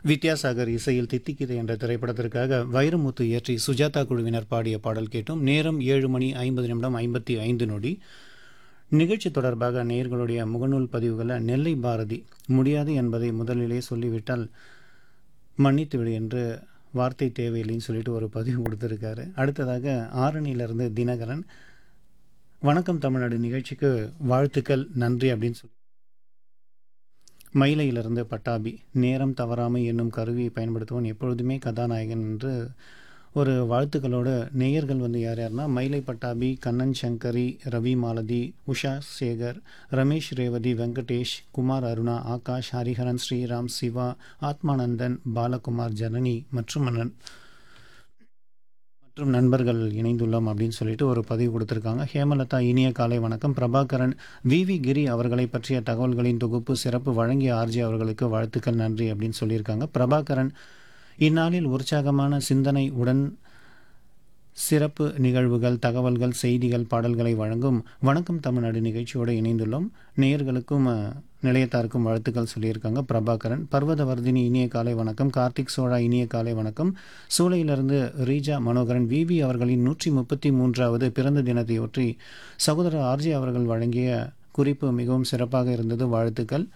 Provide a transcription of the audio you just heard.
வித்யாசாகர் இசையில் தித்திக்கிது என்ற திரைப்படத்திற்காக வைரமுத்து இயற்றி சுஜாதா குழுவினர் பாடிய பாடல் கேட்டும் நேரம் ஏழு மணி ஐம்பது நிமிடம் ஐம்பத்தி ஐந்து நொடி நிகழ்ச்சி தொடர்பாக நேயர்களுடைய முகநூல் பதிவுகளை நெல்லை பாரதி முடியாது என்பதை முதலிலே சொல்லிவிட்டால் மன்னித்து விடு என்று வார்த்தை தேவையில்லைன்னு சொல்லிட்டு ஒரு பதிவு கொடுத்துருக்காரு அடுத்ததாக ஆரணியிலிருந்து தினகரன் வணக்கம் தமிழ்நாடு நிகழ்ச்சிக்கு வாழ்த்துக்கள் நன்றி அப்படின்னு சொல்லி மயிலையிலிருந்து பட்டாபி நேரம் தவறாமை என்னும் கருவியை பயன்படுத்துவன் எப்பொழுதுமே கதாநாயகன் என்று ஒரு வாழ்த்துக்களோட நேயர்கள் வந்து யார் யாருன்னா மயிலை பட்டாபி கண்ணன் சங்கரி ரவி மாலதி உஷா சேகர் ரமேஷ் ரேவதி வெங்கடேஷ் குமார் அருணா ஆகாஷ் ஹரிஹரன் ஸ்ரீராம் சிவா ஆத்மானந்தன் பாலகுமார் ஜனனி மற்றும் அண்ணன் மற்றும் நண்பர்கள் இணைந்துள்ளோம் அப்படின்னு சொல்லிட்டு ஒரு பதிவு கொடுத்துருக்காங்க ஹேமலதா இனிய காலை வணக்கம் பிரபாகரன் வி வி கிரி அவர்களை பற்றிய தகவல்களின் தொகுப்பு சிறப்பு வழங்கிய ஆர்ஜி அவர்களுக்கு வாழ்த்துக்கள் நன்றி அப்படின்னு சொல்லியிருக்காங்க பிரபாகரன் இந்நாளில் உற்சாகமான சிந்தனை உடன் சிறப்பு நிகழ்வுகள் தகவல்கள் செய்திகள் பாடல்களை வழங்கும் வணக்கம் தமிழ்நாடு நிகழ்ச்சியோடு இணைந்துள்ளோம் நேயர்களுக்கும் அஹ், நிலையத்தாருக்கும் வாழ்த்துக்கள் சொல்லியிருக்காங்க பிரபாகரன் பர்வதவர்தினி இனிய காலை வணக்கம் கார்த்திக் சோழா இனிய காலை வணக்கம் சூளையிலிருந்து ரீஜா மனோகரன் விவி அவர்களின் நூற்றி முப்பத்தி மூன்றாவது பிறந்த தினத்தையொற்றி சகோதரர் ஆர்ஜி அவர்கள் வழங்கிய குறிப்பு மிகவும் சிறப்பாக இருந்தது வாழ்த்துக்கள்